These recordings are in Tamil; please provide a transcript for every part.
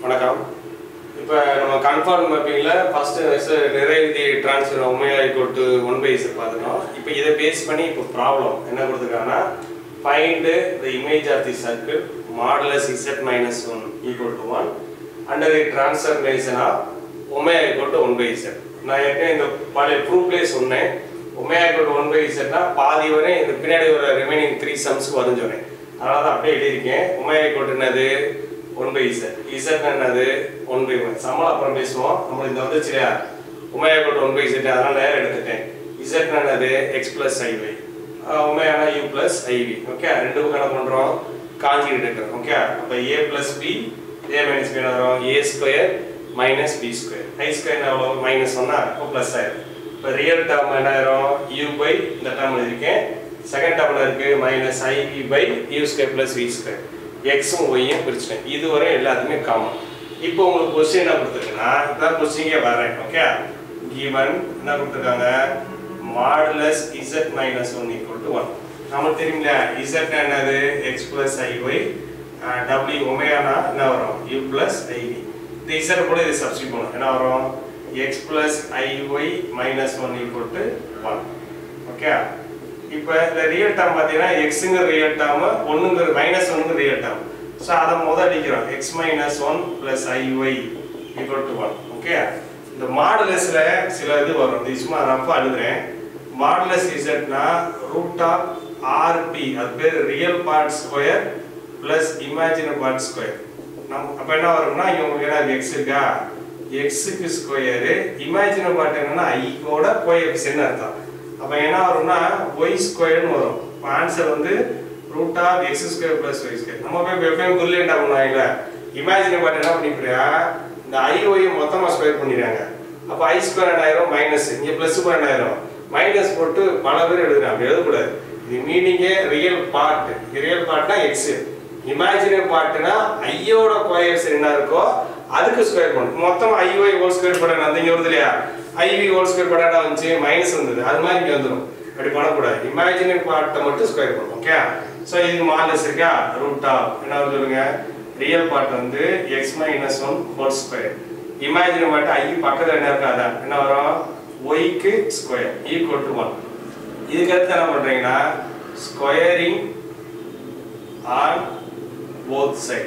வணக்கம் இப்போ நம்ம கன்ஃபார்ம் மேப்பிங்கில் ஃபஸ்ட்டு நிறைவேதி transfer omega equal to one by is பார்த்துட்டோம் இப்போ இதை பேஸ் பண்ணி இப்போ ப்ராப்ளம் என்ன கொடுத்துருக்காங்கன்னா find the image of the circle modulus Z minus one equal to one under the transformation of omega equal to one by z நான் ஏற்கனவே இந்த பழைய ப்ரூஃப்லேயே சொன்னேன் omega equal to one by இசட்னா பாதி வரை இந்த பின்னாடி வர ரிமைனிங் த்ரீ சம்ஸ்க்கு வரும்னு சொன்னேன் அதனால தான் அப்படியே எழுதியிருக்கேன் ஒமையா ஈக்குவல் டு என்னது ஒன் பை இசட் இசட் என்னது ஒன் பை ஒன் சம்பளம் அப்புறம் பேசுவோம் நம்மளுக்கு இந்த வந்துச்சு இல்லையா omega code one by z அதனால நேரம் எடுத்துட்டேன் இசட் என்னது எக்ஸ் பிளஸ் ஐவை உமையானா யூ பிளஸ் ஐவி ஓகே ரெண்டு பக்கம் என்ன பண்ணுறோம் காஞ்சிக்கிட்டு இருக்கிறோம் ஓகே அப்போ a plus b a minus b என்ன வரும் ஏ square minus b square i square எவ்வளோ மைனஸ் ஒன்னா இப்போ ப்ளஸ் ஆயிரும் இப்போ ரியல் டேர்ம் என்ன ஆயிரும் யூ பை இந்த டேர்ம் எழுதியிருக்கேன் செகண்ட் டேர்மில் இருக்கு minus i v by you square plus v square எக்ஸும் ஒய்யும் பிரிச்சிட்டேன் இதுவரை எல்லாத்துக்குமே காமன் இப்போ உங்களுக்கு கொஸ்டின் என்ன கொடுத்துருக்குன்னா இதான் கொஸ்டிங்கே வரேன் ஓகே கிவன் என்ன கொடுத்துருக்காங்க modulus Z minus one equal to one நமக்கு தெரியுங்களா இசட் என்னது எக்ஸ் பிளஸ் ஐஒய் டபிள்யூ ஒமேயானா என்ன வரும் யூ பிளஸ் ஐவி இந்த இசட் கூட இது சப்ஸ்டிட் பண்ணும் என்ன வரும் X plus I Y minus one equal to one okay இப்போ இந்த ரியல் டேர்ம் பார்த்தீங்கன்னா எக்ஸுங்கிற ரியல் டேர்ம் ஒன்றுங்கிற மைனஸ் ஒன்றுங்கிற ரியல் டேர்ம் ஸோ அதை முதல் அடிக்கிறோம் X minus one plus I Y equal to one okay இந்த மாடுலஸில் சில இது வரும் இந்த சும்மா ரஃபாக எழுதுறேன் மாடுலஸ் இசட்னா ரூட் ஆஃப் ஆர்பி அது பேர் real part square plus imaginary part square நம் அப்போ என்ன வரும்னா இவங்களுக்கு என்ன எக்ஸ் இருக்கா எக்ஸுக்கு ஸ்கொயரு இமேஜினரி பார்ட் என்னன்னா ஐக்கோட கோஎஃபிஷியன் அர்த்தம் அப்போ என்ன வரும்னா ஒய் ஸ்கொயர்னு வரும் இப்போ ஆன்சர் வந்து root of X square plus Y square நம்ம போய் எப்பயும் புரிலேண்டா பண்ணுவாங்கல்ல இமேஜினரி பார்ட் என்ன பண்ணிப்பிடியா இந்த ஐ ஒய் மொத்தமாக ஸ்கொயர் பண்ணிடுறாங்க அப்போ ஐ ஸ்கொயர் ரெண்டாயிரம் மைனஸ் இங்கே ப்ளஸ் ரெண்டாயிரம் மைனஸ் போட்டு பல பேர் எழுதுறாங்க அப்படி எழுதக்கூடாது இது மீனிங்கே ரியல் பார்ட் ரியல் பார்ட்னா எக்ஸ் இமேஜினரி பார்ட்னா ஐயோட கோஎஃபிஷியன் என்ன இருக்கோ அதுக்கு ஸ்கொயர் பண்ணும் மொத்தம் ஐஒய் ஹோல் ஸ்கொயர் பண்ண அந்த இங்கே வருது இல்லையா ஐவி ஹோல் ஸ்கொயர் பண்ணா வந்துச்சு மைனஸ் வந்தது அது மாதிரி இங்கே வந்துடும் அப்படி பண்ணக்கூடாது இமேஜினரி பார்ட்டை மட்டும் ஸ்கொயர் பண்ணும் ஓகே ஸோ இதுக்கு மாலஸ் இருக்கா ரூட் ஆஃப் என்ன வருது சொல்லுங்க ரியல் பார்ட் வந்து X minus one whole square imaginary part I பக்கத்தில் என்ன இருக்காதா என்ன வரும் ஒய்க்கு ஸ்கொயர் ஈக்குவல் டு ஒன் இதுக்கு அடுத்து என்ன பண்ணுறீங்கன்னா ஸ்கொயரிங் ஆன் போத் சைடு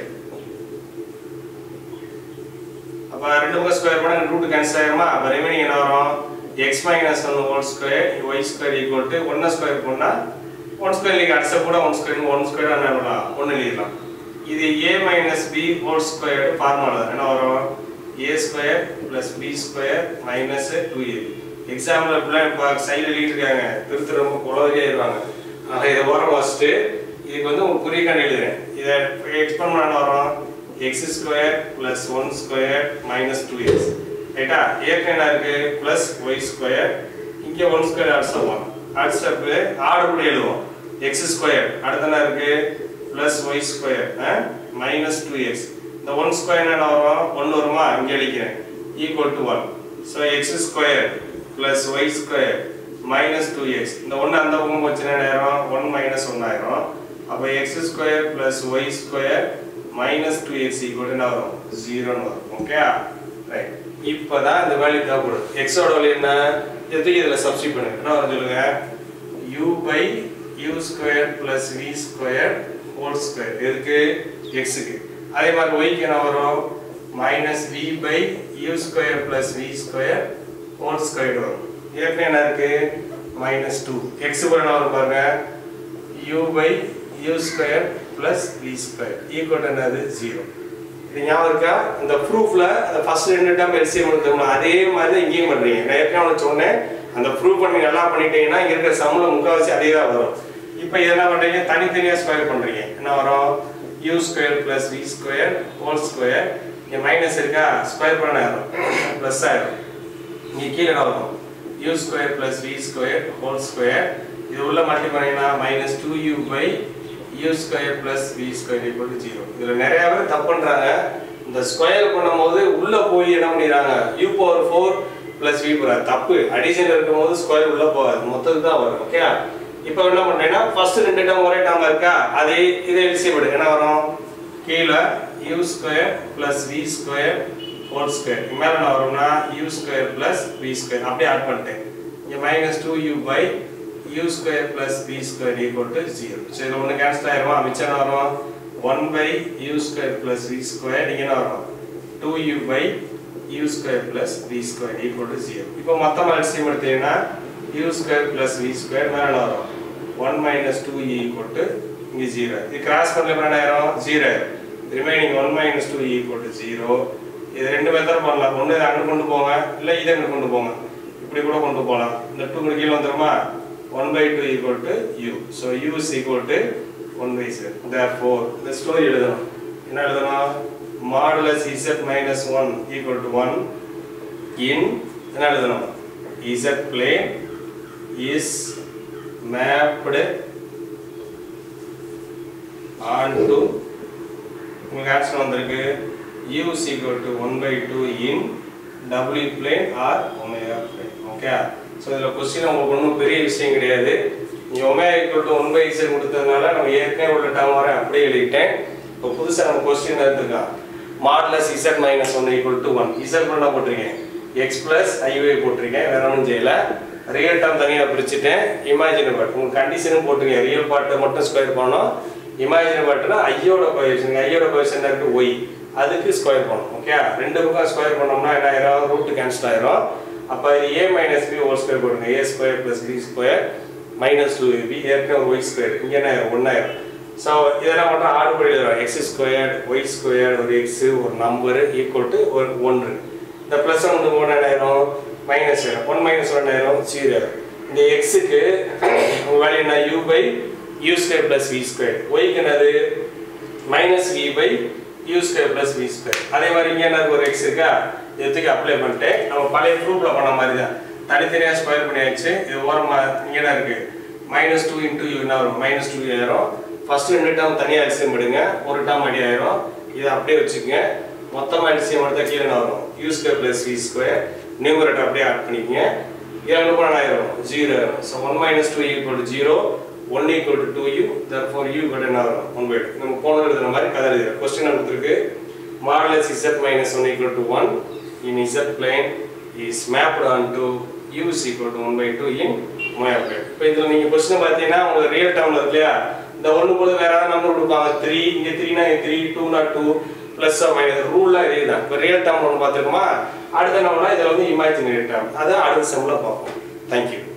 அப்போ ரெண்டு பக்கம் ஸ்கொயர் பண்ணா ரூட் கேன்சல் ஆயிருமா அப்போ ரிமைனிங் என்ன வரும் X minus one whole square Y square equal to ஒன்னை ஸ்கொயர் பண்ணால் ஒன் ஸ்கொயர் நீங்கள் அக்செப்ட் கூட ஒன் ஸ்கொயர் ஒன் ஸ்கொயர் என்ன பண்ணலாம் ஒன்று எழுதிடலாம் இது A minus B whole square formula என்ன வரும் ஏ square plus B square minus two A example இப்படிலாம் இப்போ சைடில் எழுதிருக்காங்க திருத்த ரொம்ப குளவிலே இருவாங்க ஆக இதை ஓரம் வச்சுட்டு இதுக்கு வந்து உங்களுக்கு புரிய கண்டு எழுதுறேன் இதை எக்ஸ்பெண்ட் பண்ண வரும் X square plus one square minus two X ரைட்டா ஏற்கனவே என்ன இருக்கு ப்ளஸ் ஒய் ஸ்கொயர் இங்கே ஒன் ஸ்கொயர் அடுத்த ஒன் அடுத்த ஸ்டெப்பு ஆர்டர் கூட எழுதுவோம் எக்ஸ் ஸ்கொயர் அடுத்த என்ன இருக்கு plus Y square minus two X இந்த ஒன் ஸ்கொயர் என்ன வரும் ஒன்று வருமா இங்கே அடிக்கிறேன் equal to one so X square plus Y square minus two X இந்த ஒன்று அந்த பக்கம் வச்சுனா நேரம் ஒன் மைனஸ் ஒன் ஆயிரும் அப்போ X square plus Y square minus two X equal என்ன வரும் ஜீரோன்னு வரும் ஓகே ரைட் இப்போ தான் இந்த வேல்யூ தேவைப்படும் எக்ஸோட வேல்யூ என்ன எதுக்கு இதில் சப்ஸ்டிட் பண்ணு என்ன வரும் சொல்லுங்க U by you square plus V square whole square எதுக்கு எக்ஸுக்கு அதே மாதிரி ஒய்க்கு என்ன வரும் minus V by you square plus V square whole square வரும் ஏற்கனவே என்ன இருக்கு மைனஸ் டூ எக்ஸ் கூட என்ன வரும் பாருங்க U by you square plus V square equal என்னது ஜீரோ இது ஞாபகம் இருக்கா இந்த ப்ரூஃப்ல அந்த ஃபர்ஸ்ட் ரெண்டு டைம் எல்சிஎம் எடுத்தோம்னா அதே மாதிரி தான் இங்கேயும் பண்றீங்க நான் ஏற்கனவே உனக்கு சொன்னேன் அந்த ப்ரூஃப் பண்ணி நல்லா பண்ணிட்டீங்கன்னா இங்க இருக்கிற சம்பளம் முக்கால்வாசி அதே தான் வரும் இப்போ இது என்ன பண்றீங்க தனித்தனியாக ஸ்கொயர் பண்றீங்க என்ன வரும் U square plus V square whole square இங்கே மைனஸ் இருக்கா ஸ்கொயர் பண்ண ஆயிரும் ப்ளஸ் ஆயிரும் இங்கே கீழே என்ன வரும் U square plus V square whole square இது உள்ள மல்டி பண்ணீங்கன்னா minus two U by you square plus V square equal to zero இதில் நிறைய பேர் தப்பு பண்ணுறாங்க இந்த ஸ்கொயர் பண்ணும்போது உள்ளே போய் என்ன பண்ணிடுறாங்க U power four plus V power தப்பு அடிஷன் இருக்கும்போது ஸ்கொயர் உள்ளே போகாது மொத்தத்துக்கு தான் வரும் ஓகே இப்போ என்ன பண்ணுறேன்னா ஃபர்ஸ்ட் ரெண்டு டம் ஒரே டம் இருக்கா அதே இதை எல்சியம் எடு என்ன வரும் கீழே U square plus V square whole square மேலே என்ன வரும்னா U square plus V square அப்படியே ஆட் பண்ணிட்டேன் இங்கே minus two U by you square plus V square equal to zero so இதில் ஒன்று கேன்சல் ஆயிருமா மிச்சம் என்ன வரும் one by you square plus V square இங்கே என்ன வரும் two U by you square plus V square equal to zero இப்போ மொத்தமாக எல்சியம் எடுத்தீங்கன்னா U square plus V square மேலே என்ன வரும் one minus two equal to இங்கே ஜீரோ இது கிராஸ் பண்ணல என்ன ஆயிரும் zero remaining one minus two equal to zero இது ரெண்டு மெத்தட் பண்ணலாம் ஒன்று இதை அங்கே கொண்டு போங்க இல்லை இதை அங்கே கொண்டு போங்க இப்படி கூட கொண்டு போகலாம் இந்த டூ கீழே வந்துருமா one by two equal to U so U is equal to one by seven therefore இந்த ஸ்டோரி எழுதணும் என்ன எழுதணும் modulus Z minus one equal to one in என்ன எழுதணும் Z plane is mapped onto உங்களுக்கு ஆன்சர் வந்திருக்கு u is equal to 1 by 2 in w plane or omega plane okay so இதில் கொஸ்டின் உங்களுக்கு ஒன்றும் பெரிய விஷயம் கிடையாது நீ omega equal to one by Z கொடுத்ததுனால நம்ம ஏற்கனவே உள்ள டேர்ம் வர அப்படியே எழுதிட்டேன் இப்போ புதுசாக நம்ம கொஸ்டின் எடுத்துக்கலாம் modulus Z minus one equal to one Z பண்ண போட்டிருக்கேன் எக்ஸ் பிளஸ் ஐஒய் போட்டிருக்கேன் வேற ஒன்றும் செய்யல ரியல் டேர்ம் தனியாக பிரிச்சுட்டேன் இமேஜினரி பார்ட் உங்கள் கண்டிஷனும் போட்டிருக்கேன் ரியல் பார்ட்டை மட்டும் ஸ்கொயர் பண்ணோம் இமேஜினரி பார்ட்னா ஐயோட கொயேஷன் ஐயோட கொயேஷன் இருக்கு ஒய் அதுக்கு ஸ்கொயர் பண்ணணும் ஓகே ரெண்டு பக்கம் ஸ்கொயர் பண்ணோம்னா என்ன ஆயிரும் ரூட் கேன்சல் ஆயிரும் அப்போ இது A minus B whole square போடுங்க A square plus B square minus two B ஏற்கனவே ஒய் ஸ்கொயர் இங்கே என்ன ஆயிரும் ஒன்றாயிரம் ஸோ இதெல்லாம் மட்டும் ஆறு படி எழுதுறோம் எக்ஸ் ஸ்கொயர் ஒய் ஸ்கொயர் ஒரு எக்ஸ் ஒரு நம்பர் ஈக்குவல் டு ஒரு ஒன்று இந்த ப்ளஸ் ஒன்று மூணு ஆயிரம் மைனஸ் ஒன் மைனஸ் ஒன் ஆயிரம் ஜீரோ இந்த எக்ஸுக்கு வேல்யூ என்ன U by you square plus V square ஒய்க்கு என்னது minus V by you square plus V square அதே மாதிரி இங்கே என்ன ஒரு எக்ஸ் இருக்கா இதுக்கு அப்ளை பண்ணிட்டு நம்ம பழைய ப்ரூஃபில் பண்ண மாதிரி தான் தனித்தனியாக ஸ்கொயர் பண்ணியாச்சு இது ஓரமா இங்கே என்ன இருக்கு மைனஸ் டூ இன்டூ யூ என்ன வரும் மைனஸ் டூ ஆயிரும் ஃபர்ஸ்ட் ரெண்டு டேர்ம் தனியாக எல்சியம் எடுங்க ஒரு டேர்ம் அடி ஆயிரும் இதை அப்படியே வச்சுக்கோங்க மொத்தமாக எல்சியம் எடுத்தால் கீழே என்ன வரும் U square plus V square numerator அப்படியே ஆட் பண்ணிக்கங்க இதில் என்ன பண்ண ஆயிரும் zero so one minus two equal to zero one equal to two U therefore U but என்ன வரும் ஒன் பை நம்ம போன எழுதுற மாதிரி கதை எழுதுறோம் கொஸ்டின் கொடுத்துருக்கு modulus Z minus one equal to one in Z plane is mapped onto U is equal to one by two in மோயா பிளேன் இப்போ இதில் நீங்கள் கொஸ்டின் பார்த்தீங்கன்னா உங்களுக்கு ரியல் டேர்மில் இருக்கு இல்லையா இந்த ஒன்று போது வேற ஏதாவது நம்பர் கொடுப்பாங்க த்ரீ இங்கே த்ரீனா த்ரீ டூனா டூ ப்ளஸ் மைனஸ் ரூல்லாம் இதே தான் இப்போ ரியல் டேர்ம் ஒன்று பார்த்துருக்கோமா அடுத்த நம்மளா இதில் வந்து இமேஜினரி டேர்ம் அதை அடுத்த செம்மில் பார்ப்போம் தேங்க்யூ